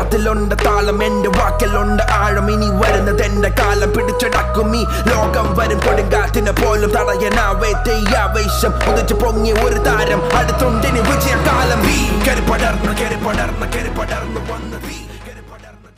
കാതിലുണ്ട് താളം എന്റെ വാക്കിലുണ്ട് ആഴം ഇനി വരുന്നത് എന്റെ കാലം പിടിച്ചടക്കും ഈ ലോകം വരും കൊടുങ്കാറ്റിനെ പോലും തടയനാവേ തെയ്യാവേശം ഉദിച്ചു പൊങ്ങിയ ഒരു താരം അടുത്തുണ്ടിനി വിജയകാലം വീ കരി പടർന്ന് കരി പടർന്ന് കരി പടർന്ന് വന്ന് വീ കരി പടർന്ന്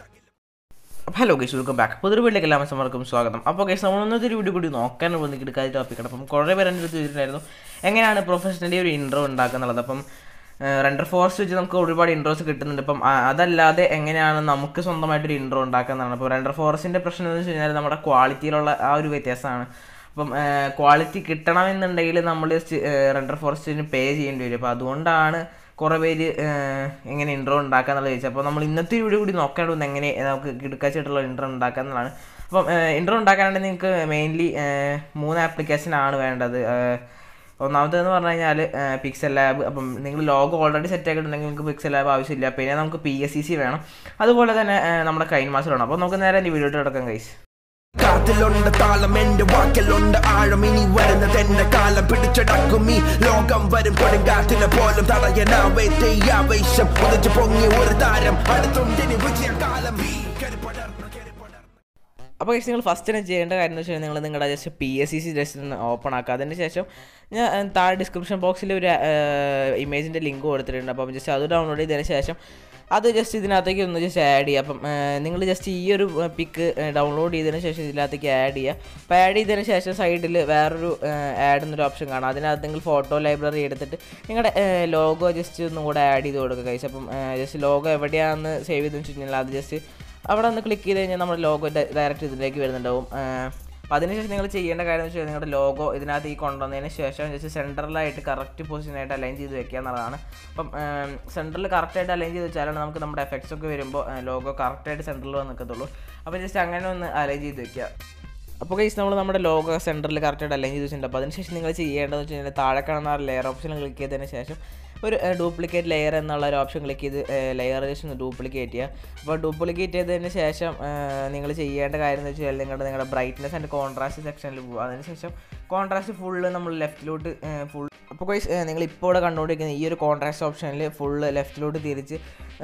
തകിൽ ഹലോ ഗൈസ് വെൽക്കം ബാക്ക് പുതിയ വീട്ടിലേക്ക് എല്ലാ മത്സരമാർക്കും സ്വാഗതം അപ്പോൾ ഗൈസ് നമ്മൾ ഒന്നത്തെ ഒരു വീഡിയോ കൂടി നോക്കാൻ വന്നിട്ട് കാര്യം ടോപ്പിക്കാണ് അപ്പം കുറേ പേര് എൻ്റെ അടുത്ത് ചോദിച്ചിട്ടുണ്ടായിരുന്നു എങ്ങനെയാണ് പ്രൊഫഷണലി ഒരു ഇൻട്രോ ഉണ്ടാക്കുന്നുള്ളത് അപ്പം റെൻഡർ ഫോറസ്റ്റ് വെച്ച് നമുക്ക് ഒരുപാട് ഇൻട്രോസ് കിട്ടുന്നുണ്ട് അപ്പം ആ, അതല്ലാതെ എങ്ങനെയാണ് നമുക്ക് സ്വന്തമായിട്ടൊരു ഇൻട്രോ ഉണ്ടാക്കുന്നതാണ് അപ്പോൾ റെൻഡർ ഫോറസ്റ്റിൻ്റെ പ്രശ്നം എന്ന് വെച്ച് കഴിഞ്ഞാൽ നമ്മുടെ ക്വാളിറ്റിയിലുള്ള ആ ഒരു വ്യത്യാസമാണ് അപ്പം ക്വാളിറ്റി കിട്ടണമെന്നുണ്ടെങ്കിൽ നമ്മൾ റെൻഡർ ഫോറസ്റ്റിന് പേ ചെയ്യേണ്ടി വരും അപ്പോൾ അതുകൊണ്ടാണ് കുറേ പേര് ഏഹ്, എങ്ങനെ ഇൻട്രോ ഉണ്ടാക്കാന്നുള്ളത് ചോദിച്ചത് അപ്പോൾ നമ്മൾ ഇന്നത്തെ ഈ വീഡിയോ കൂടി നോക്കേണ്ടി വന്ന് എങ്ങനെ നമുക്ക് കിടക്കാച്ചിട്ടുള്ള ഇൻട്രോ ഉണ്ടാക്കാന്നുള്ളതാണ് അപ്പം ഇൻട്രോ ഉണ്ടാക്കാനാണെങ്കിൽ നിങ്ങൾക്ക് മെയിൻലി മൂന്ന് ആപ്ലിക്കേഷൻ ആണ് വേണ്ടത് ഏഹ്, ഒന്നാമത്തേന്ന് പറഞ്ഞു കഴിഞ്ഞാൽ പിക്സൽ ലാബ് അപ്പം നിങ്ങൾ ലോഗോ ഓൾറെഡി സെറ്റ് ആക്കിയിട്ടുണ്ടെങ്കിൽ നിങ്ങൾക്ക് പിക്സൽ ലാബ് ആവശ്യമില്ല പിന്നെ നമുക്ക് പി എസ് സി സി വേണം അതുപോലെ തന്നെ ഏഹ്, നമ്മുടെ കൈൻ മാസ്റ്റർ വേണം അപ്പോൾ നമുക്ക് നേരെ എൻ്റെ വീഡിയോ കിടക്കാം കൈസ് കാതിലുണ്ട് താളം എന്റെ വാക്കിലുണ്ട് ആഴം ഇനി വരുന്നത് എന്റെ കാലം പിടിച്ചടക്കും ഈ ലോകം വരും കൊടുങ്കാറ്റിനെ പോലും തടയനാവേ തെയ്യാവേശം ഉദിച്ചു പൊങ്ങിയ ഒരു താരം അടുത്തുണ്ടിനി വിജയകാലം വീ കരി പടർന്ന് കരി പടർന്ന് അപ്പോൾ ഗൈസ് നിങ്ങൾ ഫസ്റ്റ് തന്നെ ചെയ്യേണ്ട കാര്യം എന്ന് വെച്ചാൽ നിങ്ങൾ നിങ്ങളുടെ just P S C C just ഒന്ന് ഓപ്പൺ ആക്കുക അതിന് ശേഷം ഞാൻ ഏഹ്, താഴെ ഡിസ്ക്രിപ്ഷൻ ബോക്സിൽ ഒരു ഇമേജിൻ്റെ ലിങ്ക് കൊടുത്തിട്ടുണ്ട് അപ്പം ജസ്റ്റ് അത് ഡൗൺലോഡ് ചെയ്തതിന് ശേഷം അത് ജസ്റ്റ് ഇതിനകത്തേക്ക് ഒന്ന് ജസ്റ്റ് ആഡ് ചെയ്യുക അപ്പം നിങ്ങൾ ജസ്റ്റ് ഈ ഒരു പിക്ക് ഡൗൺലോഡ് ചെയ്തതിന് ശേഷം ഇതിനകത്തേക്ക് ആഡ് ചെയ്യുക അപ്പോൾ ആഡ് ചെയ്തതിന് ശേഷം സൈഡിൽ വേറൊരു ആഡ് എന്നൊരു ഓപ്ഷൻ കാണാം അതിനകത്ത് നിങ്ങൾ ഫോട്ടോ ലൈബ്രറി എടുത്തിട്ട് നിങ്ങളുടെ ലോഗോ ജസ്റ്റ് ഒന്നും കൂടെ ആഡ് ചെയ്ത് കൊടുക്കുക കഴിച്ച് അപ്പം ജസ്റ്റ് ലോഗോ എവിടെയാണെന്ന് സേവ് ചെയ്തെന്ന് വെച്ച് കഴിഞ്ഞാൽ അത് ജസ്റ്റ് അവിടെ ഒന്ന് ക്ലിക്ക് ചെയ്ത് കഴിഞ്ഞാൽ നമ്മുടെ ലോഗോ ഡയറക്റ്റ് ഇതിലേക്ക് വരുന്നുണ്ടാവും അപ്പോൾ അതിനുശേഷം നിങ്ങൾ ചെയ്യേണ്ട കാര്യം എന്ന് വെച്ചാൽ നിങ്ങളുടെ ലോഗോ ഇതിനകത്ത് ഈ കൊണ്ടുവന്നതിന് ശേഷം ജസ്റ്റ് സെൻറ്ററിലായിട്ട് കറക്റ്റ് പൊസിഷനായിട്ട് അലൈൻ ചെയ്ത് വെക്കുക എന്നുള്ളതാണ് അപ്പം സെൻറ്ററിൽ കറക്റ്റായിട്ട് അലൈൻ ചെയ്ത് വെച്ചാലാണ് നമുക്ക് നമ്മുടെ എഫക്ട്സ് ഒക്കെ വരുമ്പോൾ ലോഗോ കറക്റ്റായിട്ട് സെൻറ്ററിൽ വന്ന് നിൽക്കത്തുള്ളൂ അപ്പോൾ ജസ്റ്റ് അങ്ങനെ ഒന്ന് അലൈൻ ചെയ്ത് വെക്കുക അപ്പോൾ ഗൈസ് നമ്മൾ നമ്മുടെ ലോഗോ സെൻറ്ററിൽ കറക്റ്റായിട്ട് അലൈൻ ചെയ്ത് വെച്ചിട്ടുണ്ട് അപ്പോൾ അതിനുശേഷം നിങ്ങൾ ചെയ്യേണ്ടതെന്ന് വെച്ച് കഴിഞ്ഞാൽ താഴെ കാണുന്ന ആ ലെയർ ഓപ്ഷൻ ക്ലിക്ക് ചെയ്തതിന് ശേഷം ഒരു ഡ്യൂപ്ലിക്കേറ്റ് ലെയർ എന്നുള്ള ഒരു ഓപ്ഷൻ ക്ലിക്ക് ചെയ്ത് ലെയർ ജസ്റ്റ് ഒന്ന് ഡ്യൂപ്ലിക്കേറ്റ് ചെയ്യുക അപ്പോൾ ഡ്യൂപ്ലിക്കേറ്റ് ചെയ്തതിന് ശേഷം നിങ്ങൾ ചെയ്യേണ്ട കാര്യം എന്ന് വെച്ചാൽ നിങ്ങളുടെ നിങ്ങളുടെ ബ്രൈറ്റ്നസ് ആൻഡ് കോൺട്രാസ്റ്റ് സെക്ഷനിൽ പോകുക അതിനുശേഷം കോൺട്രാസ്റ്റ് ഫുള്ള് നമ്മൾ ലെഫ്റ്റിലോട്ട് ഫുൾ അപ്പോൾ ഗൈസ് നിങ്ങൾ ഇപ്പോൾ ഇവിടെ കണ്ടുകൊണ്ടിരിക്കുന്ന ഈ ഒരു കോൺട്രാസ്റ്റ് ഓപ്ഷനിൽ ഫുള്ള് ലെഫ്റ്റിലോട്ട് തിരിച്ച്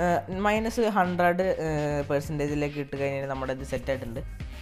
മൈനസ് ഹൺഡ്രഡ് പെർസെൻറ്റേജിലേക്ക് ഇട്ട് കഴിഞ്ഞാൽ നമ്മുടെ ഇത് സെറ്റ് ആയിട്ടുണ്ട്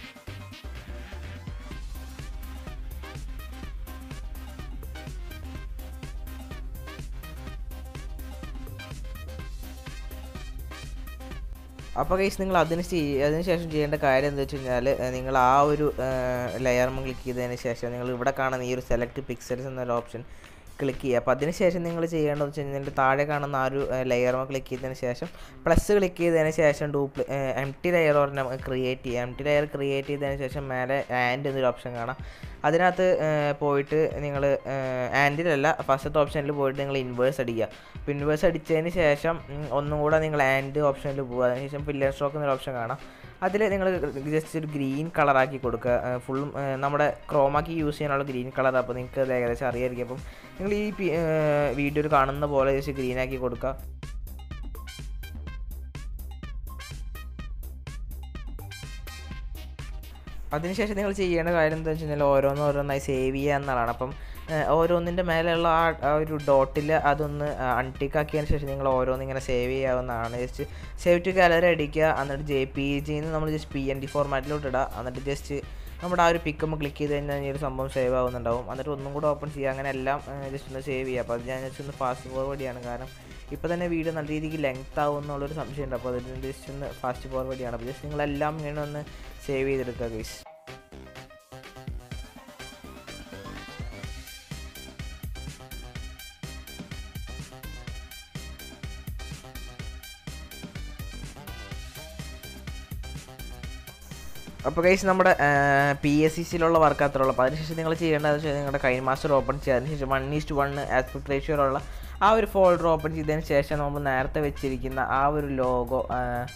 അപ്പോൾ കേസ് നിങ്ങൾ അതിന് ചെയ്- അതിന് ശേഷം ചെയ്യേണ്ട കാര്യം എന്താ വെച്ച് കഴിഞ്ഞാൽ നിങ്ങൾ ആ ഒരു ലെയർമ ക്ലിക്ക് ചെയ്തതിന് ശേഷം നിങ്ങൾ ഇവിടെ കാണുന്ന ഈ ഒരു സെലക്ട് പിക്സൽസ് എന്നൊരു ഓപ്ഷൻ ക്ലിക്ക് ചെയ്യുക അപ്പോൾ അതിന് ശേഷം നിങ്ങൾ ചെയ്യേണ്ടതെന്ന് വെച്ച് കഴിഞ്ഞാൽ താഴെ കാണുന്ന ആ ഒരു ലെയർമ ക്ലിക്ക് ചെയ്തതിന് ശേഷം പ്ലസ് ക്ലിക്ക് ചെയ്തതിന് ശേഷം ഡ്യൂപ്ലി എം ടി ലെയർ ഒരെണ്ണം ക്രിയേറ്റ് ചെയ്യുക എം ടി ലെയർ ക്രിയേറ്റ് ചെയ്തതിന് ശേഷം മേലെ ആൻഡ് എന്നൊരു ഓപ്ഷൻ കാണാം അതിനകത്ത് ഏർ, പോയിട്ട് നിങ്ങൾ ആൻഡിലല്ല ഫസ്റ്റത്തെ ഓപ്ഷനിൽ പോയിട്ട് നിങ്ങൾ ഇൻവേഴ്സ് അടിക്കുക അപ്പോൾ ഇൻവേഴ്സ് അടിച്ചതിന് ശേഷം ഉം, ഒന്നും കൂടെ നിങ്ങൾ ആൻഡ് ഓപ്ഷനിൽ പോകുക അതിനുശേഷം പില്ലർ സ്ട്രോക്ക് എന്നൊരു ഓപ്ഷൻ കാണാം അതിൽ നിങ്ങൾ ജസ്റ്റ് ഒരു ഗ്രീൻ കളറാക്കി കൊടുക്കുക ഫുള്ളും നമ്മുടെ ക്രോമാക്കി യൂസ് ചെയ്യാനുള്ള ഗ്രീൻ കളർ അപ്പോൾ നിങ്ങൾക്ക് അത് ഏകദേശം അറിയായിരിക്കും അപ്പം നിങ്ങൾ ഈ വീഡിയോയിൽ കാണുന്ന പോലെ ജസ്റ്റ് ഗ്രീൻ ആക്കി കൊടുക്കുക അതിനുശേഷം നിങ്ങൾ ചെയ്യേണ്ട കാര്യം എന്താ വെച്ച് കഴിഞ്ഞാൽ ഓരോന്ന് ഓരോന്നായി സേവ് ചെയ്യുക എന്നുള്ളതാണ് അപ്പം ഏഹ്, ഓരോന്നിൻ്റെ മേലെയുള്ള ആ ആ ഒരു ഡോട്ടിൽ അതൊന്ന് അൺടിക്ക് ആക്കിയതിന് ശേഷം നിങ്ങൾ ഓരോന്ന് ഇങ്ങനെ സേവ് ചെയ്യാവുന്നതാണ് ജസ്റ്റ് സേവ് ടു ഗാലറി അടിക്കുക എന്നിട്ട് ജെ പി ജിന്ന് നമ്മൾ ജസ്റ്റ് പി എൻ ഡി ഫോർമാറ്റിലോട്ട് ഇടുക എന്നിട്ട് ജസ്റ്റ് നമ്മുടെ ആ ഒരു പിക്കുമ്പോൾ ക്ലിക്ക് ചെയ്ത് കഴിഞ്ഞാൽ ഈ ഒരു സംഭവം സേവ് ആവുന്നുണ്ടാവും എന്നിട്ട് ഒന്നും കൂടെ ഓപ്പൺ ചെയ്യുക അങ്ങനെ എല്ലാം ജസ്റ്റ് ഒന്ന് സേവ് ചെയ്യുക അപ്പോൾ അത് ഞാൻ ജസ്റ്റ് ഒന്ന് ഫാസ്റ്റ് ഫോർവേഡ് ചെയ്യാണ് കാരണം ഇപ്പോൾ തന്നെ വീഡിയോ നല്ല രീതിക്ക് ലെങ്ത് ആവും എന്നുള്ളൊരു സംശയമുണ്ട് അപ്പോൾ അതിന് ജസ്റ്റ് ഒന്ന് ഫാസ്റ്റ് ഫോർവേഡ് ചെയ്യണം അപ്പോൾ ജസ്റ്റ് നിങ്ങളെല്ലാം ഇങ്ങനെ ഒന്ന് സേവ് ചെയ്തെടുക്കുക ഗൈസ് അപ്പോൾ ഗൈസ് നമ്മുടെ പി എസ് സി സിയിലുള്ള വർക്ക് അത്രയുള്ളൂ അപ്പോൾ അതിനുശേഷം നിങ്ങൾ ചെയ്യേണ്ടതെന്ന് വെച്ചാൽ നിങ്ങളുടെ കൈൻ മാസ്റ്റർ ഓപ്പൺ ചെയ്യുക അതിനുശേഷം വൺ ഈസ്റ്റ് വൺ ആസ്പെക്ട് റേഷ്യോയിലുള്ള ആ ഒരു ഫോൾഡർ ഓപ്പൺ ചെയ്തതിന് ശേഷം നമ്മൾ നേരത്തെ വെച്ചിരിക്കുന്ന ആ ഒരു ലോഗോ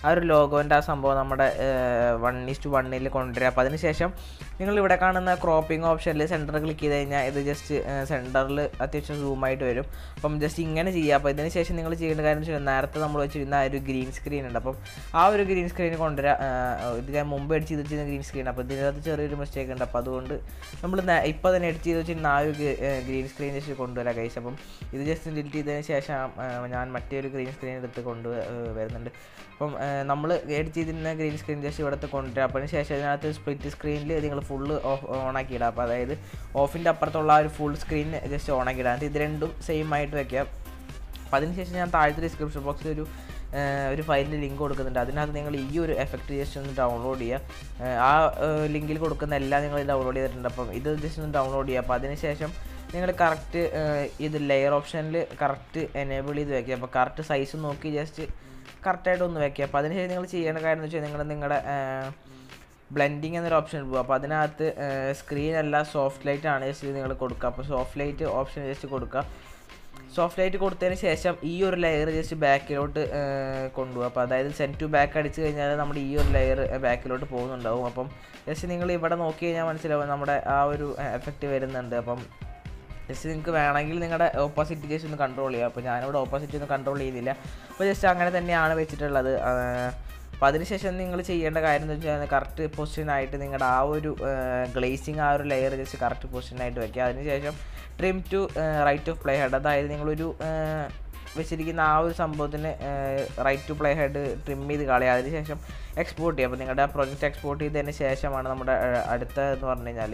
ആ ഒരു ലോഗോൻ്റെ ആ സംഭവം നമ്മുടെ വൺ ഈസ്റ്റ് വണ്ണിൽ കൊണ്ടുവരിക അപ്പോൾ അതിനുശേഷം നിങ്ങൾ ഇവിടെ കാണുന്ന ക്രോപ്പിംഗ് ഓപ്ഷനിൽ സെൻറ്റർ ക്ലിക്ക് ചെയ്ത് കഴിഞ്ഞാൽ ഇത് ജസ്റ്റ് സെൻറ്ററിൽ അത്യാവശ്യം സൂമായിട്ട് വരും അപ്പം ജസ്റ്റ് ഇങ്ങനെ ചെയ്യുക അപ്പോൾ ഇതിന് ശേഷം നിങ്ങൾ ചെയ്യേണ്ട കാര്യം എന്ന് വെച്ചാൽ നേരത്തെ നമ്മൾ വെച്ചിരുന്ന ആ ഒരു ഗ്രീൻ സ്ക്രീൻ ഉണ്ട് അപ്പം ആ ഒരു ഗ്രീൻ സ്ക്രീൻ കൊണ്ടുവരിക ഇത് ഞാൻ മുമ്പ് എഡിറ്റ് ചെയ്ത് വെച്ചിരുന്ന ഗ്രീൻ സ്ക്രീൻ അപ്പോൾ ഇതിനകത്ത് ചെറിയൊരു മിസ്റ്റേക്ക് ഉണ്ട് അപ്പോൾ അതുകൊണ്ട് നമ്മൾ ഇപ്പോൾ തന്നെ എഡിറ്റ് ചെയ്ത് വെച്ചിരുന്ന ആ ഒരു ഗ്രീൻ സ്ക്രീൻ ജസ്റ്റ് കൊണ്ടുവരാം കൈസ് അപ്പം ഇത് ജസ്റ്റ് ഡിലിറ്റ് ചെയ്തതിന് ശേഷം ആ, ഞാൻ മറ്റേ ഒരു ഗ്രീൻ സ്ക്രീൻ എടുത്ത് കൊണ്ട് വരുന്നുണ്ട് അപ്പം നമ്മൾ എഡിറ്റ് ചെയ്തിരുന്ന ഗ്രീൻ സ്ക്രീൻ ജസ്റ്റ് ഇവിടുത്തെ കൊണ്ടുവരാം അപ്പോൾ അതിന് ശേഷം ഇതിനകത്ത് സ്പ്ലിറ്റ് സ്ക്രീനിൽ നിങ്ങൾ ഫുള്ള് ഓഫ് ഓണാക്കി ഇടാം അപ്പോൾ അതായത് ഓഫിൻ്റെ അപ്പുറത്തുള്ള ആ ഒരു ഫുൾ സ്ക്രീൻ ജസ്റ്റ് ഓണാക്കി ഇടാം എന്നിട്ട് ഇത് രണ്ടും സെയിം ആയിട്ട് വെക്കാം അപ്പോൾ അതിനുശേഷം ഞാൻ താഴത്തെ ഡിസ്ക്രിപ്ഷൻ ബോക്സിൽ ഒരു ആ, ഒരു ഫയലിൻ്റെ ലിങ്ക് കൊടുക്കുന്നുണ്ട് അതിനകത്ത് നിങ്ങൾ ഈ ഒരു എഫക്റ്റ് ജസ്റ്റ് ഒന്ന് ഡൗൺലോഡ് ചെയ്യുക ആ, ആ ലിങ്കിൽ കൊടുക്കുന്ന എല്ലാം നിങ്ങൾ ഡൗൺലോഡ് ചെയ്തിട്ടുണ്ട് അപ്പം ഇത് ജസ്റ്റ് ഒന്ന് ഡൗൺലോഡ് ചെയ്യുക അപ്പോൾ അതിനുശേഷം നിങ്ങൾ കറക്റ്റ് ഇത് ലെയർ ഓപ്ഷനിൽ കറക്റ്റ് എനേബിൾ ചെയ്ത് വെക്കുക അപ്പോൾ കറക്റ്റ് സൈസ് നോക്കി ജസ്റ്റ് കറക്റ്റായിട്ട് ഒന്ന് വെക്കുക അപ്പോൾ അതിനുശേഷം നിങ്ങൾ ചെയ്യേണ്ട കാര്യം എന്ന് വെച്ചാൽ നിങ്ങൾ നിങ്ങളുടെ ബ്ലെൻഡിങ് എന്നൊരു ഓപ്ഷൻ പോകും അപ്പോൾ അതിനകത്ത് സ്ക്രീൻ അല്ല സോഫ്റ്റ് ലൈറ്റ് ആണ് ജസ്റ്റ് നിങ്ങൾ കൊടുക്കുക അപ്പോൾ സോഫ്റ്റ് ലൈറ്റ് ഓപ്ഷൻ ജസ്റ്റ് കൊടുക്കുക സോഫ്റ്റ് ലൈറ്റ് കൊടുത്തതിന് ശേഷം ഈ ഒരു ലെയർ ജസ്റ്റ് ബാക്കിലോട്ട് കൊണ്ടുപോകും അപ്പോൾ അതായത് സെൻറ്റ് ടു ബാക്ക് അടിച്ച് കഴിഞ്ഞാൽ നമ്മുടെ ഈ ഒരു ലെയർ ബാക്കിലോട്ട് പോകുന്നുണ്ടാവും അപ്പം ജസ്റ്റ് നിങ്ങൾ ഇവിടെ നോക്കി കഴിഞ്ഞാൽ മനസ്സിലാവും നമ്മുടെ ആ ഒരു എഫക്റ്റ് വരുന്നുണ്ട് അപ്പം ജസ്റ്റ് നിങ്ങൾക്ക് വേണമെങ്കിൽ നിങ്ങളുടെ ഓപ്പോസിറ്റ് ജസ്റ്റ് ഒന്ന് കൺട്രോൾ ചെയ്യുക അപ്പോൾ ഞാനിവിടെ ഓപ്പോസിറ്റ് ഒന്നും കൺട്രോൾ ചെയ്യുന്നില്ല അപ്പോൾ ജസ്റ്റ് അങ്ങനെ തന്നെയാണ് വെച്ചിട്ടുള്ളത് അപ്പോൾ അതിനുശേഷം നിങ്ങൾ ചെയ്യേണ്ട കാര്യം എന്ന് വെച്ചാൽ കറക്റ്റ് പൊസിഷനായിട്ട് നിങ്ങളുടെ ആ ഒരു ഗ്ലേസിങ് ആ ഒരു ലെയർ ജസ്റ്റ് കറക്റ്റ് പൊസിഷനായിട്ട് വെക്കുക അതിനുശേഷം trim to right of play head അതായത് നിങ്ങളൊരു ആ, വെച്ചിരിക്കുന്ന ആ ഒരു സംഭവത്തിന് right to play head trim ചെയ്ത് കളയുക അതിനുശേഷം എക്സ്പോർട്ട് ചെയ്യുക അപ്പോൾ നിങ്ങളുടെ ആ പ്രൊജക്റ്റ് എക്സ്പോർട്ട് ചെയ്തതിന് ശേഷമാണ് നമ്മുടെ ആ, അടുത്ത എന്ന് പറഞ്ഞു കഴിഞ്ഞാൽ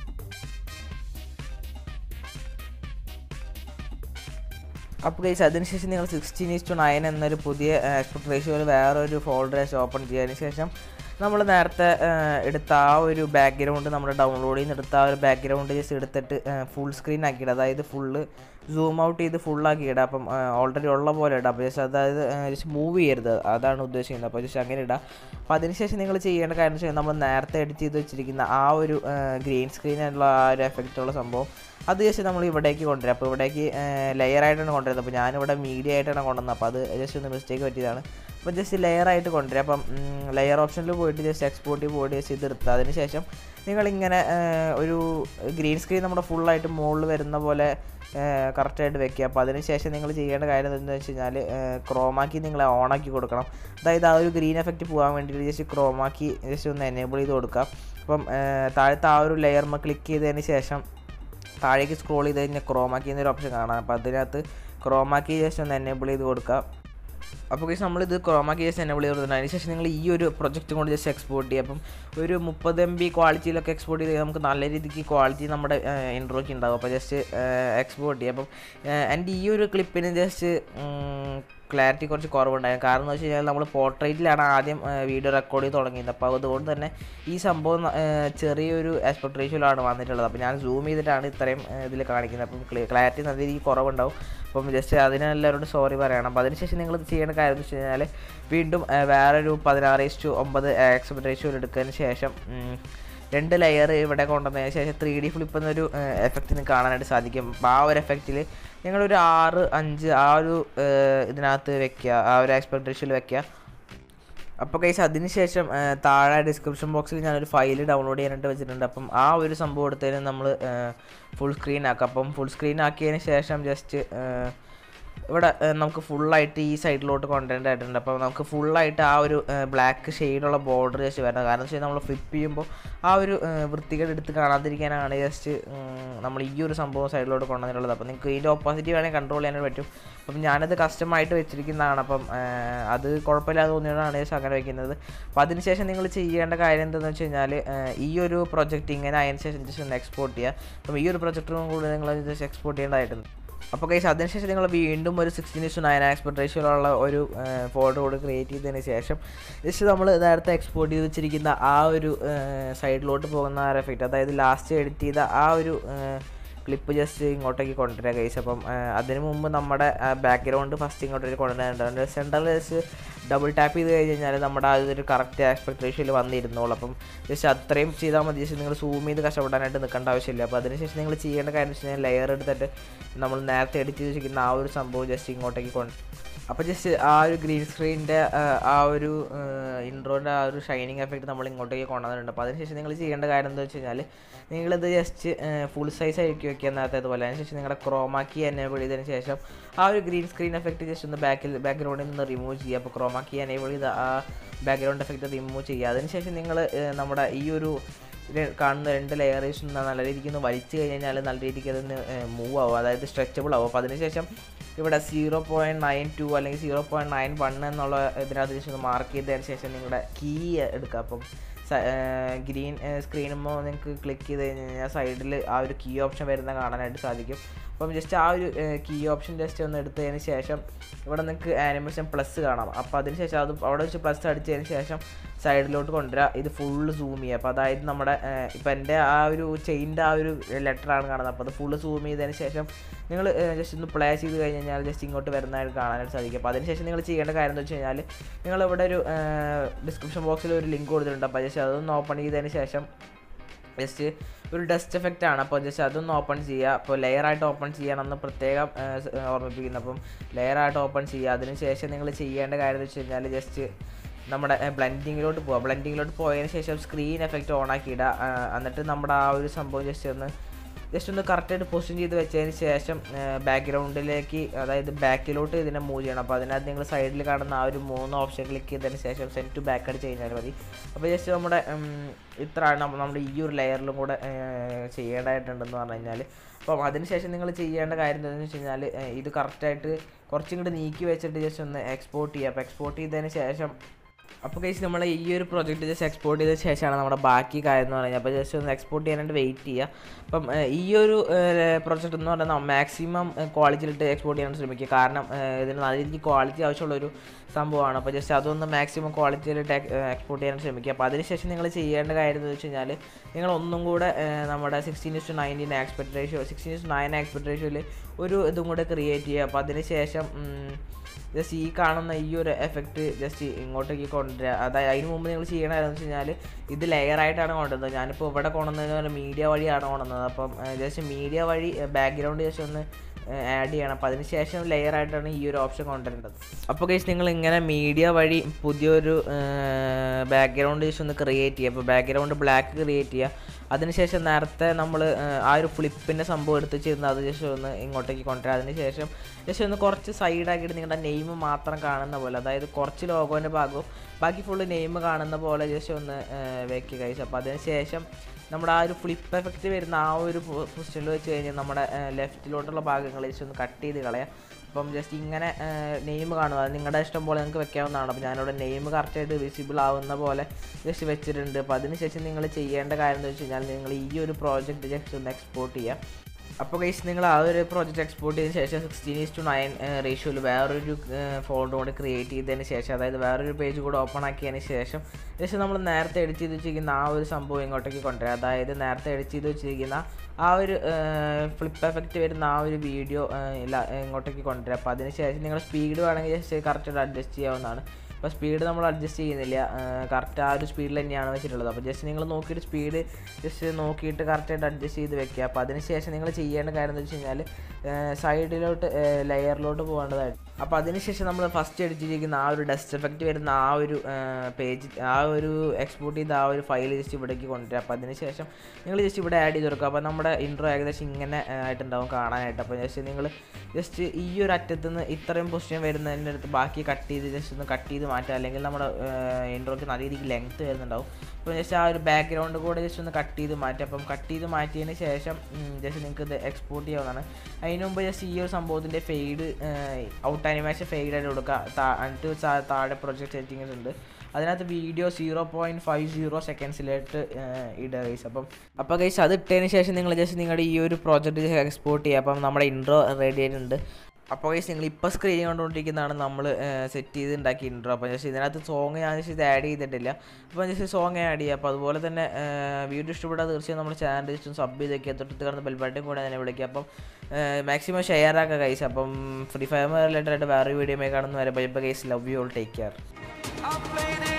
അപ്പോൾ ഗൈസ് അതിനുശേഷം നിങ്ങൾ സിക്സ്റ്റീൻ ഈസ് ടു നയൻ എന്നൊരു പുതിയ എക്സ്പെക്ട് റേഷ്യോയിൽ വേറൊരു ഫോൾഡർ ജസ്റ്റ് ഓപ്പൺ ചെയ്തതിന് ശേഷം നമ്മൾ നേരത്തെ ആ, എടുത്ത ആ ഒരു ബാക്ക്ഗ്രൗണ്ട് നമ്മൾ ഡൗൺലോഡ് ചെയ്യുന്ന എടുത്ത ആ ഒരു ബാക്ക്ഗ്രൗണ്ട് ജസ്റ്റ് എടുത്തിട്ട് ഫുൾ സ്ക്രീൻ ആക്കിയിടുക അതായത് ഫുള്ള് സൂം ഔട്ട് ചെയ്ത് ഫുള്ളാക്കി ഇടുക അപ്പം ഓൾറെഡി ഉള്ള പോലെ ഇടാം അപ്പോൾ ജസ്റ്റ് അതായത് ജസ്റ്റ് മൂവ് ചെയ്യരുത് അതാണ് ഉദ്ദേശിക്കുന്നത് അപ്പോൾ ജസ്റ്റ് അങ്ങനെ ഇടാം അപ്പോൾ അതിനുശേഷം നിങ്ങൾ ചെയ്യേണ്ട കാര്യം എന്ന് വെച്ചാൽ നമ്മൾ നേരത്തെ എഡിറ്റ് ചെയ്ത് വെച്ചിരിക്കുന്ന ആ ഒരു ഗ്രീൻ സ്ക്രീനുള്ള ആ ഒരു എഫക്റ്റുള്ള സംഭവം അത് ജസ്റ്റ് നമ്മൾ ഇവിടേക്ക് കൊണ്ടുവരാം അപ്പോൾ ഇവിടേക്ക് ലെയർ ആയിട്ടാണ് കൊണ്ടുവരുന്നത് അപ്പോൾ ഞാനിവിടെ മീഡിയ ആയിട്ടാണ് കൊണ്ടുവന്നത് അപ്പോൾ അത് ജസ്റ്റ് ഒന്ന് മിസ്റ്റേക്ക് പറ്റിയതാണ് അപ്പോൾ ജസ്റ്റ് ലെയർ ആയിട്ട് കൊണ്ടുവരാം അപ്പം ലെയർ ഓപ്ഷനിൽ പോയിട്ട് ജസ്റ്റ് എക്സ്പോർട്ടിൽ പോയിട്ട് ജസ്റ്റ് ഇത് എടുത്ത് അതിന് ശേഷം നിങ്ങളിങ്ങനെ ആ, ഒരു ഗ്രീൻ സ്ക്രീൻ നമ്മുടെ ഫുള്ളായിട്ട് മുകളിൽ വരുന്ന പോലെ കറക്റ്റായിട്ട് വെക്കുക അപ്പോൾ അതിന് ശേഷം നിങ്ങൾ ചെയ്യേണ്ട കാര്യം എന്താണെന്ന് വെച്ച് കഴിഞ്ഞാൽ ക്രോമാക്കി നിങ്ങൾ ഓണാക്കി കൊടുക്കണം അതായത് ആ ഒരു ഗ്രീൻ എഫക്റ്റ് പോകാൻ വേണ്ടിയിട്ട് ജസ്റ്റ് ക്രോമാക്കി ജസ്റ്റ് ഒന്ന് എനേബിൾ ചെയ്ത് കൊടുക്കുക അപ്പം ആ, താഴത്തെ ആ ഒരു ലെയർമ ക്ലിക്ക് ചെയ്തതിന് ശേഷം താഴേക്ക് സ്ക്രോൾ ചെയ്ത് കഴിഞ്ഞാൽ ക്രോമാക്കി എന്നൊരു ഓപ്ഷൻ കാണാം അപ്പോൾ അതിനകത്ത് ക്രോമാക്കി ജസ്റ്റ് ഒന്ന് എനേബിൾ ചെയ്ത് കൊടുക്കുക അപ്പോൾ കേസ് നമ്മളിത് ക്രോമാക്കി ജസ്റ്റ് എനേബിൾ ചെയ്ത് കൊടുത്തിട്ടുണ്ട് അതിനുശേഷം നിങ്ങൾ ഈ ഒരു പ്രൊജക്റ്റ് കൊണ്ട് ജസ്റ്റ് എക്സ്പോർട്ട് ചെയ്യുക അപ്പം ഒരു മുപ്പത് എം ബി ക്വാളിറ്റിയിലൊക്കെ എക്സ്പോർട്ട് ചെയ്ത് നമുക്ക് നല്ല രീതിക്ക് ക്വാളിറ്റി നമ്മുടെ ഇൻട്രോയ്ക്ക് ഉണ്ടാകും അപ്പോൾ ജസ്റ്റ് എക്സ്പോർട്ട് ചെയ്യുക അപ്പം എൻ്റെ ഈ ഒരു ക്ലിപ്പിന് ജസ്റ്റ് ക്ലാരിറ്റി കുറച്ച് കുറവുണ്ടായിരുന്നു കാരണം എന്ന് വെച്ച് കഴിഞ്ഞാൽ നമ്മൾ പോർട്രേറ്റിലാണ് ആദ്യം വീഡിയോ റെക്കോർഡ് ചെയ്ത് തുടങ്ങിയത് അപ്പോൾ അതുകൊണ്ട് തന്നെ ഈ സംഭവം ആ, ചെറിയൊരു ആസ്പെക്ട് റേഷ്യോയിലാണ് വന്നിട്ടുള്ളത് അപ്പോൾ ഞാൻ സൂം ചെയ്തിട്ടാണ് ഇത്രയും ഇതിൽ കാണിക്കുന്നത് അപ്പം ക്ലാരിറ്റി നല്ല രീതിക്ക് കുറവുണ്ടാവും അപ്പം ജസ്റ്റ് അതിനെല്ലാവരോടും സോറി പറയണം അപ്പോൾ അതിനുശേഷം നിങ്ങൾ ചെയ്യേണ്ട കാര്യം എന്ന് വെച്ച് കഴിഞ്ഞാൽ വീണ്ടും ആ, വേറൊരു പതിനാറ് ഇസ്റ്റു ഒമ്പത് ആക്സെപ്റ്റ് റേഷ്യോയിൽ എടുത്തതിന് ശേഷം ഉം, രണ്ട് ലെയർ ഇവിടെ കൊണ്ടുവന്നതിന് ശേഷം ത്രീ ഡി ഫ്ലിപ്പ് എന്നൊരു എഫക്റ്റ് നിങ്ങൾക്ക് കാണാനായിട്ട് സാധിക്കും അപ്പോൾ ആ ഒരു എഫക്റ്റിൽ നിങ്ങളൊരു ആറ് അഞ്ച് ആ ഒരു ഏഹ്, ഇതിനകത്ത് വെക്കുക ആ ഒരു എക്സ്പെക്ട് റേഷ്യോയിൽ വെക്കുക അപ്പോൾ കൈസ് അതിനുശേഷം ആ, താഴെ ഡിസ്ക്രിപ്ഷൻ ബോക്സിൽ ഞാനൊരു ഫയൽ ഡൗൺലോഡ് ചെയ്യാനായിട്ട് വെച്ചിട്ടുണ്ട് അപ്പം ആ ഒരു സംഭവം എടുത്തതിന് നമ്മൾ ഫുൾ സ്ക്രീൻ ആക്കാം അപ്പം ഫുൾ സ്ക്രീൻ ആക്കിയതിന് ശേഷം ജസ്റ്റ് ഇവിടെ ആ, നമുക്ക് ഫുള്ളായിട്ട് ഈ സൈഡിലോട്ട് കൊണ്ടുവരേണ്ട ആയിട്ടുണ്ട് അപ്പോൾ നമുക്ക് ഫുള്ളായിട്ട് ആ ഒരു ബ്ലാക്ക് ഷെയ്ഡുള്ള ബോർഡർ ജസ്റ്റ് വരണം കാരണം വെച്ചാൽ നമ്മൾ ഫ്ലിപ്പ് ചെയ്യുമ്പോൾ ആ ഒരു ആ, വൃത്തികേട് എടുത്ത് കാണാതിരിക്കാനാണ് ജസ്റ്റ് നമ്മൾ ഈ ഒരു സംഭവം സൈഡിലോട്ട് കൊണ്ടുവന്നിട്ടുള്ളത് അപ്പോൾ നിങ്ങൾക്ക് ഇതിൻ്റെ ഓപ്പോസിറ്റ് വേണമെങ്കിൽ കൺട്രോൾ ചെയ്യാനായിട്ട് പറ്റും അപ്പം ഞാനത് കസ്റ്റമായിട്ട് വെച്ചിരിക്കുന്നതാണ് അപ്പം ആ, അത് കുഴപ്പമില്ലാതെ തോന്നിയതാണ് ജസ്റ്റ് അങ്ങനെ വെക്കുന്നത് അപ്പോൾ അതിനുശേഷം നിങ്ങൾ ചെയ്യേണ്ട കാര്യം എന്താണെന്ന് വെച്ച് കഴിഞ്ഞാൽ ഈ ഒരു പ്രൊജക്റ്റ് ഇങ്ങനെ അതിന് ശേഷം ജസ്റ്റ് ഒന്ന് എക്സ്പോർട്ട് ചെയ്യുക അപ്പം ഈ ഒരു പ്രൊജക്ടറും കൂടി നിങ്ങൾ ജസ്റ്റ് എക്സ്പോർട്ട് ചെയ്യേണ്ടതായിട്ടുണ്ട് അപ്പോൾ കൈസ് അതിനുശേഷം നിങ്ങൾ വീണ്ടും ഒരു സിക്സ്റ്റീൻ ഇസ്റ്റു നയൻ ആക്സ്പെക്ട് റേഷ്യോയിലുള്ള ഒരു ഫോട്ടോ കൂടി ക്രിയേറ്റ് ചെയ്തതിന് ശേഷം ജസ്റ്റ് നമ്മൾ നേരത്തെ എക്സ്പോർട്ട് ചെയ്ത് വെച്ചിരിക്കുന്ന ആ ഒരു സൈഡിലോട്ട് പോകുന്ന ആ എഫക്റ്റ് അതായത് ലാസ്റ്റ് എഡിറ്റ് ചെയ്ത ആ ഒരു ക്ലിപ്പ് ജസ്റ്റ് ഇങ്ങോട്ടേക്ക് കൊണ്ടുവരിക കൈസ് അപ്പം ആ, അതിന് മുമ്പ് നമ്മുടെ ബാക്ക്ഗ്രൗണ്ട് ഫസ്റ്റ് ഇങ്ങോട്ടേക്ക് കൊണ്ടുവരാനുണ്ട് സെൻട്രൽ ജസ്റ്റ് ഡബിൾ ടാപ്പ് ചെയ്ത് കഴിഞ്ഞ് കഴിഞ്ഞാൽ നമ്മുടെ ആ ഒരു കറക്റ്റ് ആസ്പെക്ട് റേഷ്യോയിൽ വന്നിരുന്നോളൂ അപ്പം ജസ്റ്റ് അത്രയും ചെയ്താൽ മതി ജസ്റ്റ് നിങ്ങൾ സൂം ചെയ്ത് കഷ്ടപ്പെടാനായിട്ട് നിൽക്കേണ്ട ആവശ്യമില്ല അപ്പോൾ അതിനുശേഷം നിങ്ങൾ ചെയ്യേണ്ട കാര്യം വെച്ച് കഴിഞ്ഞാൽ ലെയർ എടുത്തിട്ട് നമ്മൾ നേരത്തെ എഡിറ്റ് ചെയ്ത് വെച്ചിരിക്കുന്ന ആ ഒരു സംഭവം ജസ്റ്റ് ഇങ്ങോട്ടേക്ക് കൊണ്ട് അപ്പോൾ ജസ്റ്റ് ആ ഒരു ഗ്രീൻ സ്ക്രീനിൻ്റെ ആ ഒരു ഇൻട്രോൻ്റെ ആ ഒരു ഷൈനിങ് എഫക്റ്റ് നമ്മൾ ഇങ്ങോട്ടേക്ക് കൊണ്ടുവന്നിട്ടുണ്ട് അപ്പോൾ അതിനുശേഷം നിങ്ങൾ ചെയ്യേണ്ട കാര്യം എന്താ വെച്ച് കഴിഞ്ഞാൽ നിങ്ങളിത് ജസ്റ്റ് ഫുൾ സൈസ് ആയിരിക്കും വെക്കുക നേരത്തേതുപോലെ അതിനുശേഷം നിങ്ങളുടെ ക്രോമാക്കി എനേബിൾ ചെയ്തതിന് ശേഷം ആ ഒരു ഗ്രീൻ സ്ക്രീൻ എഫക്റ്റ് ജസ്റ്റ് ഒന്ന് ബാക്കിൽ ബാക്ക്ഗ്രൗണ്ടിൽ നിന്ന് റിമൂവ് ചെയ്യുക അപ്പോൾ ക്രോമാക്കി എനേബിൾ ചെയ്ത് ആ ബാക്ക്ഗ്രൗണ്ട് എഫക്റ്റ് റിമൂവ് ചെയ്യുക അതിനുശേഷം നിങ്ങൾ നമ്മുടെ ഈ ഒരു ഇത് കാണുന്ന രണ്ട് ലെയറേഴ്സ് നല്ല രീതിക്ക് ഒന്ന് വലിച്ചു കഴിഞ്ഞാൽ നല്ല രീതിക്ക് അതൊന്ന് മൂവ് ആവും അതായത് സ്ട്രെച്ചബിൾ ആവും അപ്പോൾ അതിനുശേഷം ഇവിടെ സീറോ പോയിൻറ്റ് നയൻ ടു അല്ലെങ്കിൽ സീറോ പോയിൻറ്റ് നയൻ വൺ എന്നുള്ള ഇതിനകത്ത് ജസ്റ്റ് ഒന്ന് മാർക്ക് ചെയ്തതിന് ശേഷം നിങ്ങളുടെ കീ എടുക്കുക അപ്പം ഗ്രീൻ സ്ക്രീനുമ്പോൾ നിങ്ങൾക്ക് ക്ലിക്ക് ചെയ്ത് കഴിഞ്ഞ് കഴിഞ്ഞാൽ സൈഡിൽ ആ ഒരു കീ ഓപ്ഷൻ വരുന്ന കാണാനായിട്ട് സാധിക്കും അപ്പം ജസ്റ്റ് ആ ഒരു കീ ഓപ്ഷൻ ജസ്റ്റ് ഒന്ന് എടുത്തതിന് ശേഷം ഇവിടെ നിങ്ങൾക്ക് ആനിമേഷൻ പ്ലസ് കാണാം അപ്പോൾ അതിന് ശേഷം അത് അവിടെ വെച്ച് പ്ലസ് അടിച്ചതിന് ശേഷം സൈഡിലോട്ട് കൊണ്ടുവരിക ഇത് ഫുള്ള് സൂം ചെയ്യുക അപ്പോൾ അതായത് നമ്മുടെ ഇപ്പം എൻ്റെ ആ ഒരു ചെയിൻ്റെ ആ ഒരു ലെറ്ററാണ് കാണുന്നത് അപ്പോൾ അത് ഫുള്ള് സൂം ചെയ്തതിന് ശേഷം നിങ്ങൾ ജസ്റ്റ് ഒന്ന് പ്ലേ ചെയ്ത് കഴിഞ്ഞ് കഴിഞ്ഞാൽ ജസ്റ്റ് ഇങ്ങോട്ട് വരുന്നതായിട്ട് കാണാനായിട്ട് സാധിക്കും അപ്പോൾ അതിനുശേഷം നിങ്ങൾ ചെയ്യേണ്ട കാര്യം എന്ന് വെച്ച് കഴിഞ്ഞാൽ നിങ്ങൾ ഇവിടെ ഒരു ഡിസ്ക്രിപ്ഷൻ ബോക്സിൽ ഒരു ലിങ്ക് കൊടുത്തിട്ടുണ്ട് അപ്പോൾ ജസ്റ്റ് അതൊന്ന് ഓപ്പൺ ചെയ്തതിന് ശേഷം ജസ്റ്റ് ഒരു ഡസ്റ്റ് എഫക്റ്റ് ആണ് അപ്പോൾ ജസ്റ്റ് അതൊന്ന് ഓപ്പൺ ചെയ്യുക അപ്പോൾ ലെയറായിട്ട് ഓപ്പൺ ചെയ്യണമെന്ന് പ്രത്യേകം ഓർമ്മിപ്പിക്കുന്നു അപ്പം ലെയറായിട്ട് ഓപ്പൺ ചെയ്യുക അതിന് ശേഷം നിങ്ങൾ ചെയ്യേണ്ട കാര്യം എന്ന് വെച്ച് കഴിഞ്ഞാൽ ജസ്റ്റ് നമ്മുടെ ബ്ലെൻഡിങ്ങിലോട്ട് പോവുക ബ്ലെൻഡിങ്ങിലോട്ട് പോയതിന് ശേഷം സ്ക്രീൻ എഫക്റ്റ് ഓൺ ആക്കി ഇടുക എന്നിട്ട് നമ്മുടെ ആ ഒരു സംഭവം ജസ്റ്റ് ഒന്ന് ജസ്റ്റ് ഒന്ന് കറക്റ്റായിട്ട് പൊസിഷൻ ചെയ്ത് വെച്ചതിന് ശേഷം ബാക്ക്ഗ്രൗണ്ടിലേക്ക് അതായത് ബാക്കിലോട്ട് ഇതിനെ മൂവ് ചെയ്യണം അപ്പോൾ അതിനകത്ത് നിങ്ങൾ സൈഡിൽ കാണുന്ന ആ ഒരു മൂന്ന് ഓപ്ഷൻ ക്ലിക്ക് ചെയ്തതിന് ശേഷം സെൻറ്റ് ടു ബാക്ക് അടിച്ച് കഴിഞ്ഞാൽ മതി അപ്പോൾ ജസ്റ്റ് നമ്മുടെ ഇത്രയാണ് നമ്മൾ നമ്മുടെ ഈ ഒരു ലെയറിലും കൂടെ ചെയ്യേണ്ടതായിട്ടുണ്ടെന്ന് പറഞ്ഞു കഴിഞ്ഞാൽ അപ്പം അതിനുശേഷം നിങ്ങൾ ചെയ്യേണ്ട കാര്യം എന്താണെന്ന് വെച്ച് കഴിഞ്ഞാൽ ഇത് കറക്റ്റായിട്ട് കുറച്ചും കൂടി നീക്കി വെച്ചിട്ട് ജസ്റ്റ് ഒന്ന് എക്സ്പോർട്ട് ചെയ്യുക അപ്പോൾ എക്സ്പോർട്ട് ചെയ്തതിന് ശേഷം അപ്പോൾ കഴിച്ച് നമ്മൾ ഈ ഒരു പ്രോജക്റ്റ് ജസ്റ്റ് എക്സ്പോർട്ട് ചെയ്ത ശേഷമാണ് നമ്മുടെ ബാക്കി കാര്യം എന്ന് പറയുന്നത് അപ്പോൾ ജസ്റ്റ് ഒന്ന് എക്സ്പോർട്ട് ചെയ്യാനായിട്ട് വെയിറ്റ് ചെയ്യുക അപ്പം ഈ ഒരു പ്രോജക്റ്റ് എന്ന് പറയുന്നത് മാക്സിമം ക്വാളിറ്റിയിലിട്ട് എക്സ്പോർട്ട് ചെയ്യാൻ ശ്രമിക്കുക കാരണം ഇതിന് നല്ല രീതിക്ക് ക്വാളിറ്റി ആവശ്യമുള്ളൊരു സംഭവമാണ് അപ്പോൾ ജസ്റ്റ് അതൊന്ന് മാക്സിമം ക്വാളിറ്റിയിലിട്ട് എക്സ്പോർട്ട് ചെയ്യാൻ ശ്രമിക്കുക അപ്പോൾ അതിനുശേഷം നിങ്ങൾ ചെയ്യേണ്ട കാര്യം എന്ന് വെച്ച് കഴിഞ്ഞാൽ നിങ്ങൾ ഒന്നും കൂടെ നമ്മുടെ sixteen is to nineteen aspect ratio sixteen is to nine aspect റേഷ്യോയിൽ ഒരു ഇതും കൂടെ ക്രിയേറ്റ് ചെയ്യുക അപ്പോൾ അതിന് ശേഷം ജസ്റ്റ് ഈ കാണുന്ന ഈ ഒരു എഫക്റ്റ് ജസ്റ്റ് ഇങ്ങോട്ടേക്ക് കൊണ്ടുവരിക അതായത് അതിന് മുമ്പ് നിങ്ങൾ ചെയ്യണമെന്ന് വെച്ച് കഴിഞ്ഞാൽ ഇത് ലെയറായിട്ടാണ് കൊണ്ടുവന്നത് ഞാനിപ്പോൾ ഇവിടെ കൊണ്ടുവന്നതെന്ന് പറഞ്ഞാൽ മീഡിയ വഴിയാണ് കൊണ്ടുവന്നത് അപ്പം ജസ്റ്റ് മീഡിയ വഴി ബാക്ക്ഗ്രൗണ്ട് ജസ്റ്റ് ഒന്ന് ആഡ് ചെയ്യണം അപ്പോൾ അതിന് ശേഷം ലെയർ ആയിട്ടാണ് ഈ ഒരു ഓപ്ഷൻ കൊണ്ടുവരേണ്ടത് അപ്പോൾ കേസ് നിങ്ങൾ ഇങ്ങനെ മീഡിയ വഴി പുതിയൊരു ബാക്ക്ഗ്രൗണ്ട് ജസ്റ്റ് ഒന്ന് ക്രിയേറ്റ് ചെയ്യുക അപ്പോൾ ബാക്ക്ഗ്രൗണ്ട് ബ്ലാക്ക് ക്രിയേറ്റ് ചെയ്യുക അതിനുശേഷം നേരത്തെ നമ്മൾ ആ ഒരു ഫ്ലിപ്പിൻ്റെ സംഭവം എടുത്ത് ചെയ്യുന്ന അത് ജസ്റ്റ് ഒന്ന് ഇങ്ങോട്ടേക്ക് കൊണ്ടുവരിക അതിനുശേഷം ജസ്റ്റ് ഒന്ന് കുറച്ച് സൈഡാക്കിയിട്ട് നിങ്ങളുടെ നെയിം മാത്രം കാണുന്ന പോലെ അതായത് കുറച്ച് ലോഗോൻ്റെ ഭാഗവും ബാക്കി ഫുള്ള് നെയിം കാണുന്ന പോലെ ജസ്റ്റ് ഒന്ന് വെക്കുക കഴിച്ചു അപ്പോൾ അതിന് ശേഷം നമ്മുടെ ആ ഒരു ഫ്ലിപ്പ് എഫക്റ്റ് വരുന്ന ആ ഒരു പൊസിഷനിൽ വെച്ച് കഴിഞ്ഞാൽ നമ്മുടെ ലെഫ്റ്റിലോട്ടുള്ള ഭാഗങ്ങൾ ജസ്റ്റ് ഒന്ന് കട്ട് ചെയ്ത് കളയാം അപ്പം ജസ്റ്റ് ഇങ്ങനെ നെയിം കാണുക അത് നിങ്ങളുടെ ഇഷ്ടം പോലെ നിങ്ങൾക്ക് വെക്കാവുന്നതാണ് അപ്പോൾ ഞാനിവിടെ നെയിം കറക്റ്റായിട്ട് വിസിബിൾ ആവുന്ന പോലെ ജസ്റ്റ് വെച്ചിട്ടുണ്ട് അപ്പോൾ അതിനുശേഷം നിങ്ങൾ ചെയ്യേണ്ട കാര്യം എന്ന് വെച്ച് കഴിഞ്ഞാൽ നിങ്ങൾ ഈ ഒരു പ്രോജക്റ്റ് ജസ്റ്റ് ഒന്ന് എക്സ്പോർട്ട് ചെയ്യുക അപ്പോൾ ഗൈസ് നിങ്ങൾ ആ ഒരു പ്രോജക്റ്റ് എക്സ്പോർട്ട് ചെയ്തതിന് ശേഷം സിക്സ്റ്റീൻ ഈസ് ടു നയൻ റേഷ്യോയിൽ വേറൊരു ഫോൾഡർ കൂടി ക്രിയേറ്റ് ചെയ്തതിന് ശേഷം അതായത് വേറൊരു പേജ് കൂടെ ഓപ്പൺ ആക്കിയതിന് ശേഷം ജസ്റ്റ് നമ്മൾ നേരത്തെ എഡിറ്റ് ചെയ്ത് വെച്ചിരിക്കുന്ന ആ ഒരു സംഭവം ഇങ്ങോട്ടേക്ക് കൊണ്ടുവരിക അതായത് നേരത്തെ എഡിറ്റ് ചെയ്ത് വെച്ചിരിക്കുന്ന ആ ഒരു ഫ്ലിപ്പ് എഫക്റ്റ് വരുന്ന ആ ഒരു വീഡിയോ ഇങ്ങോട്ടേക്ക് കൊണ്ടുവരിക അപ്പോൾ അതിന് ശേഷം നിങ്ങൾ സ്പീഡ് വേണമെങ്കിൽ ജസ്റ്റ് കറക്റ്റായിട്ട് അഡ്ജസ്റ്റ് ചെയ്യാവുന്നതാണ് അപ്പോൾ സ്പീഡ് നമ്മൾ അഡ്ജസ്റ്റ് ചെയ്യുന്നില്ല കറക്റ്റ് ആ ഒരു സ്പീഡിൽ തന്നെയാണ് വെച്ചിട്ടുള്ളത് അപ്പോൾ ജസ്റ്റ് നിങ്ങൾ നോക്കിയിട്ട് സ്പീഡ് ജസ്റ്റ് നോക്കിയിട്ട് കറക്റ്റായിട്ട് അഡ്ജസ്റ്റ് ചെയ്ത് വെക്കുക അപ്പോൾ അതിന് ശേഷം നിങ്ങൾ ചെയ്യേണ്ട കാര്യം എന്ന് വെച്ച് കഴിഞ്ഞാൽ സൈഡിലോട്ട് ലെയറിലോട്ട് പോകേണ്ടതായിട്ട് അപ്പോൾ അതിനുശേഷം നമ്മൾ ഫസ്റ്റ് അടിച്ചിരിക്കുന്ന ആ ഒരു ഡസ്റ്റ് എഫക്റ്റ് വരുന്ന ആ ഒരു പേജ് ആ ഒരു എക്സ്പോർട്ട് ചെയ്ത ആ ഒരു ഫയൽ ജസ്റ്റ് ഇവിടേക്ക് കൊണ്ടുവരിക അപ്പോൾ അതിനുശേഷം നിങ്ങൾ ജസ്റ്റ് ഇവിടെ ആഡ് ചെയ്ത് കൊടുക്കുക അപ്പോൾ നമ്മുടെ ഇൻട്രോ ഏകദേശം ഇങ്ങനെ ആയിട്ടുണ്ടാവും കാണാനായിട്ട് അപ്പോൾ ജസ്റ്റ് നിങ്ങൾ ജസ്റ്റ് ഈ ഒരു അറ്റത്ത് നിന്ന് ഇത്രയും പൊസിഷൻ വരുന്നതിൻ്റെ അടുത്ത് ബാക്കി കട്ട് ചെയ്ത് ജസ്റ്റ് ഒന്ന് കട്ട് ചെയ്ത് മാറ്റുക അല്ലെങ്കിൽ നമ്മുടെ ഇൻട്രോയ്ക്ക് നല്ല രീതിക്ക് ലെങ്ത്ത് വരുന്നുണ്ടാവും അപ്പോൾ ജസ്റ്റ് ആ ഒരു ബാക്ക്ഗ്രൗണ്ട് കൂടെ ജസ്റ്റ് ഒന്ന് കട്ട് ചെയ്ത് മാറ്റുക അപ്പം കട്ട് ചെയ്ത് മാറ്റിയതിന് ശേഷം ജസ്റ്റ് നിങ്ങൾക്ക് ഇത് എക്സ്പോർട്ട് ചെയ്യാവുന്നതാണ് അതിന് മുമ്പ് ജസ്റ്റ് ഈ ഒരു സംഭവത്തിൻ്റെ ഫെയ്ഡ് ഔട്ട് ആനിമേഷൻ ഫെയ്ഡ് ആയിട്ട് കൊടുക്കുക എന്നിട്ട് താഴെ പ്രൊജക്ട് സെറ്റിങ്സ് ഉണ്ട് അതിനകത്ത് video zero point five zero സെക്കൻഡ്സിലായിട്ട് ഇടുക ഗൈസ് അപ്പം അപ്പോൾ ഗൈസ് അത് ഇട്ടതിന് ശേഷം നിങ്ങൾ ജസ്റ്റ് നിങ്ങളുടെ ഈ ഒരു പ്രോജക്റ്റ് എക്സ്പോർട്ട് ചെയ്യുക അപ്പം നമ്മുടെ ഇൻട്രോ റെഡി ആയിട്ടുണ്ട് അപ്പോൾ ഗൈസ് നിങ്ങൾ ഇപ്പോൾ സ്ക്രീൻ കണ്ടുകൊണ്ടിരിക്കുന്നതാണ് നമ്മൾ സെറ്റ് ചെയ്ത് ഉണ്ടാക്കിയ ഇൻട്രോ അപ്പോൾ ജസ്റ്റ് ഇതിനകത്ത് സോങ് ഞാൻ ജസ്റ്റ് ഇത് ആഡ് ചെയ്തിട്ടില്ല അപ്പോൾ ജസ്റ്റ് സോങ് ആഡ് ചെയ്യുക അപ്പോൾ അതുപോലെ തന്നെ വീഡിയോ ഇഷ്ടപ്പെട്ടാൽ തീർച്ചയായും നമ്മുടെ ചാനൽ ജസ്റ്റ് സബ് ചെയ്ത് വയ്ക്കുക തൊട്ടടുത്ത് കാണുന്ന ബെൽബട്ടൻ കൂടെ തന്നെ വിളിക്കുക അപ്പം മാക്സിമം ഷെയർ ആക്കുക ഗൈസ് അപ്പം ഫ്രീ ഫയർ റിലേറ്റഡ് ആയിട്ട് വേറെ വീഡിയോ കാണുന്ന വരെ bye bye guys love you all take care I played it